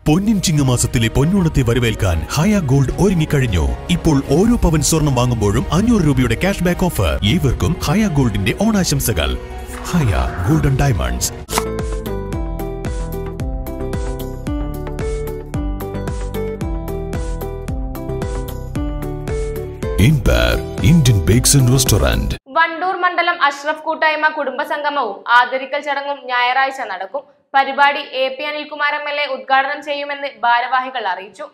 പൊന്നിൻ ചിങ്ങമാസത്തിലെ പൊന്നോണത്തെ വരവേൽക്കാൻ ഹയ ഗോൾഡ് ഒരുങ്ങിക്കഴിഞ്ഞു ഇപ്പോൾ ഓരോ പവൻ സ്വർണം വാങ്ങുമ്പോഴും അഞ്ഞൂറ് രൂപയുടെ ക്യാഷ് ബാക്ക് ഓഫർ ഏവർക്കും ഹയ ഗോൾഡിന്റെ ഓണാശംസകൾ ഹയ ഗോൾഡൻ ഡയമണ്ട്സ് ഇൻപർ Indian bakes and restaurant Wandoor മണ്ഡലം അഷ്റഫ് കൂട്ടായ്മ കുടുംബസംഗമവും ആദരിക്കൽ ചടങ്ങും ഞായറാഴ്ച നടക്കും പരിപാടി A P Anilkumar M L A ഉദ്ഘാടനം ചെയ്യുമെന്ന് ഭാരവാഹികൾ അറിയിച്ചു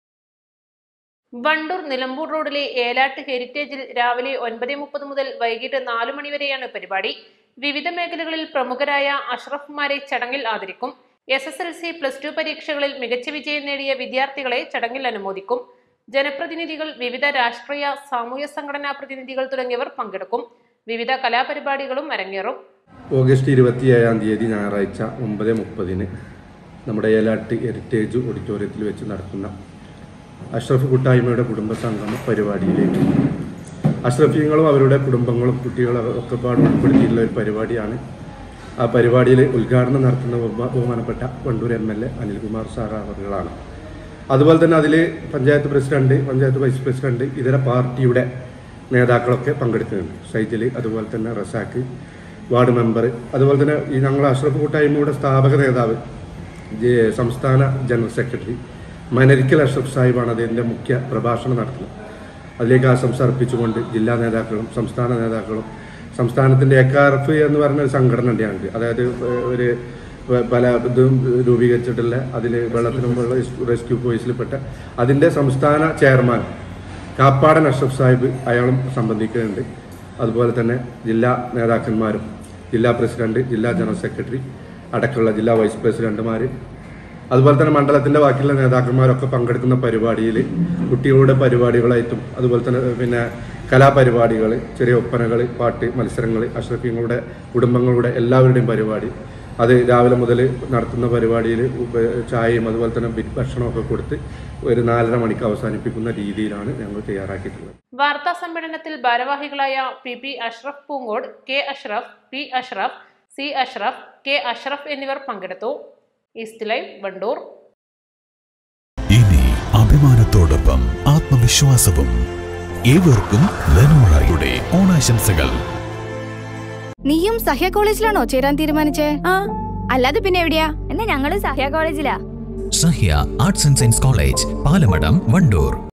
വണ്ടൂർ നിലമ്പൂർ റോഡിലെ ഏലാട്ട് ഹെറിറ്റേജിൽ രാവിലെ ഒൻപത് മുപ്പത് മുതൽ വൈകിട്ട് നാലു മണിവരെയാണ് പരിപാടി വിവിധ മേഖലകളിൽ പ്രമുഖരായ അഷ്റഫുമാരെ ചടങ്ങിൽ ആദരിക്കും S S L C plus two പരീക്ഷകളിൽ മികച്ച വിജയം നേടിയ വിദ്യാർത്ഥികളെ ചടങ്ങിൽ അനുമോദിക്കും ജനപ്രതിനിധികൾ വിവിധ രാഷ്ട്രീയ സാമൂഹ്യ സംഘടനാ പ്രതിനിധികൾ തുടങ്ങിയവർ പങ്കെടുക്കും വിവിധ കലാപരിപാടികളും അരങ്ങേറും ഓഗസ്റ്റ് ഇരുപത്തിയേഴാം തീയതി ഞായറാഴ്ച ഒമ്പത് മുപ്പതിന് നമ്മുടെ ഏലാട്ട് ഹെറിറ്റേജ് ഓഡിറ്റോറിയത്തിൽ വെച്ച് നടക്കുന്ന അഷ്റഫ് കൂട്ടായ്മയുടെ കുടുംബസംഗമ പരിപാടിയിലേക്ക് അഷ്റഫീങ്ങളും അവരുടെ കുടുംബങ്ങളും കുട്ടികളും ഒക്കെ പാട് ഉൾപ്പെടുത്തിയിട്ടുള്ള ഒരു പരിപാടിയാണ് ആ പരിപാടിയിൽ ഉദ്ഘാടനം നടത്തുന്ന ബഹുമാ- ബഹുമാനപ്പെട്ട Wandoor M L A Anilkumar sir അവറുകളാണ് അതുപോലെ തന്നെ അതിൽ panchayat president panchayat vice president ഇതര പാർട്ടിയുടെ നേതാക്കളൊക്കെ പങ്കെടുക്കുന്നുണ്ട് സൈറ്റിൽ അതുപോലെ തന്നെ റസാക്ക് വാർഡ് മെമ്പർ അതുപോലെ തന്നെ ഈ ഞങ്ങൾ അഷ്റഫ് കൂട്ടായ്മയുടെ സ്ഥാപക നേതാവ് ജെ- സംസ്ഥാന ജനറൽ സെക്രട്ടറി മനരിക്കൽ അഷ്റഫ് സാഹിബാണ് അതിൻ്റെ മുഖ്യ പ്രഭാഷണം നടത്തുന്നത് അതിലേക്ക് ആശംസ അർപ്പിച്ചുകൊണ്ട് ജില്ലാ നേതാക്കളും സംസ്ഥാന നേതാക്കളും സംസ്ഥാനത്തിൻ്റെ എക്കാർഫ് എന്ന് പറഞ്ഞ ഒരു സംഘടന ഉണ്ട് ഞങ്ങൾക്ക് അതായത് ഒരു പല ഇതും രൂപീകരിച്ചിട്ടുള്ള അതിൽ വെള്ളത്തിനും വെള്ള റെസ്ക്യൂ ഫോഴ്സിൽപ്പെട്ട അതിൻ്റെ സംസ്ഥാന ചെയർമാൻ കാപ്പാടൻ അഷ്റഫ് സാഹിബ് അയാളും സംബന്ധിക്കുന്നുണ്ട് അതുപോലെ തന്നെ ജില്ലാ നേതാക്കന്മാരും ജില്ലാ പ്രസിഡന്റ് ജില്ലാ ജനറൽ സെക്രട്ടറി അടക്കമുള്ള ജില്ലാ വൈസ് പ്രസിഡന്റുമാർ അതുപോലെ തന്നെ മണ്ഡലത്തിന്റെ ബാക്കിയുള്ള നേതാക്കന്മാരൊക്കെ പങ്കെടുക്കുന്ന പരിപാടിയിൽ കുട്ടികളുടെ പരിപാടികളായിട്ടും അതുപോലെ തന്നെ പിന്നെ കലാപരിപാടികൾ ചെറിയ ഒപ്പനകൾ പാട്ട് മത്സരങ്ങൾ അഷ്റഫീങ്ങളുടെ കുടുംബങ്ങളുടെ എല്ലാവരുടെയും പരിപാടി അത് രാവിലെ മുതൽ നടത്തുന്ന പരിപാടിയിൽ ഉപ- ചായയും അതുപോലെ തന്നെ ബി- ഭക്ഷണമൊക്കെ കൊടുത്ത് ഒരു നാലര മണിക്ക് അവസാനിപ്പിക്കുന്ന രീതിയിലാണ് ഞങ്ങൾ തയ്യാറാക്കിയിട്ടുള്ളത് വാർത്താ സമ്മേളനത്തിൽ ഭാരവാഹികളായ P P Ashraf Poonkode K Ashraf P Ashraf C Ashraf K Ashraf എന്നിവർ പങ്കെടുത്തു ഈസ്റ്റ് ലൈവ് വണ്ടൂർ ഇനി അഭിമാനത്തോടൊപ്പം ആത്മവിശ്വാസവും ഏവർക്കും ലെനോറയുടെ ഓണാശംസകൾ നീയും സഹ്യ കോളേജിലാണോ ചേരാൻ തീരുമാനിച്ചേ ആ അല്ലാതെ പിന്നെ എവിടെയാ എന്നാ ഞങ്ങള് സഹ്യ കോളേജിലാ Sahya arts and science college Palamadam Wandoor